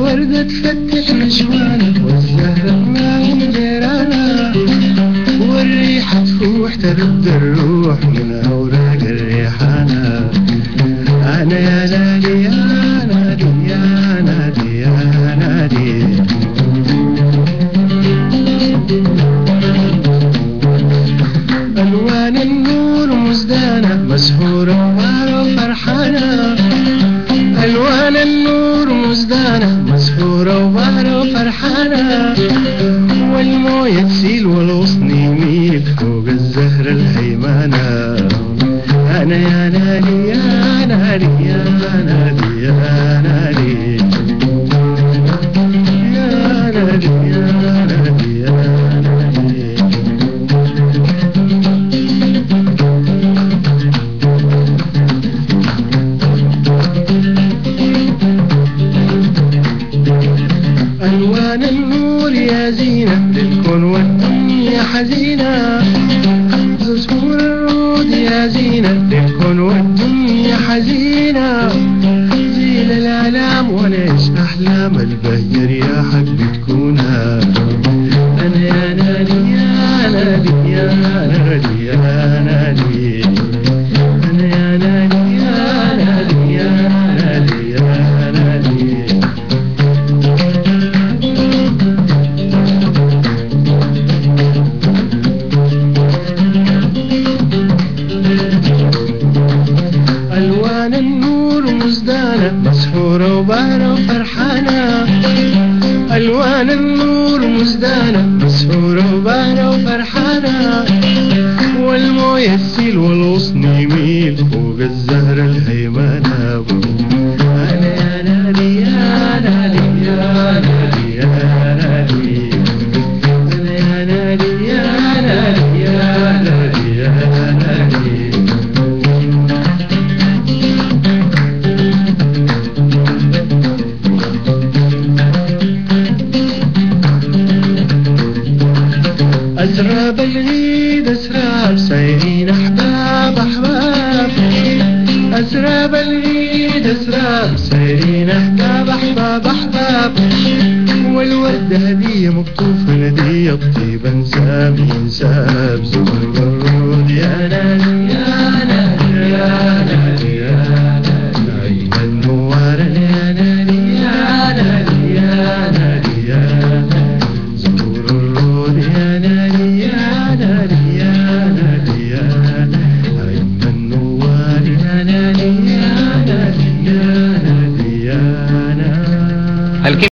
الوردة تفتح نجوانا والزهرة ما هي جيرانا والريحة تفوح ترد الروح من أوراق الريحانة أنا يا نادي يا نادي يا نادي يا نادي ألوان النور مزدانة مسحورة ومارة وفرحانة ألوان النور مزدانة مسحورة ومارة وفرحانة والموية تسيل والغصن يميل فوق الزهر الهيمانة أنا يا نادي يا نادي يا نادي يا نادي يا نادي يا نادي يا نادي ألوان النور يا زينة للكون والدنيا حزينة زهور الرود يا زينة للكون والدنيا حزينة زين الآلام ونعيش أحلام البهجر يا حق تكونها أنا يا نادي يا نادي يا نادي يا نادي أنا يا نادي يا نادي يا نادي يا نادي ألوان النور مزدانة مسحورة وبارة وفرحانة ألوان النور مزدانة مسحورة وبارة وفرحانة والموية تسيل والغصن يميل فوق الزهر الهيمانة أنا يا نادي يا نادي يا نادي يا نادي أنا يا نادي يا نادي يا نادي يا نادي أسراب العيد أسراب سايرين أحباب أحباب أسراب العيد أسراب سايرين أحباب أحباب أحباب والوردة هدية مقطوفة ندية الطيب انساب ينساب زهر الورود يا نادي يا نادي يا نادي يا نادي عين النوار يا نادي يا نادي يا نادي يا نادي زهور الورود يا نادي يا نادي يا نادي يا نادي عين النوار يا نادي يا نادي يا نادي يا نادي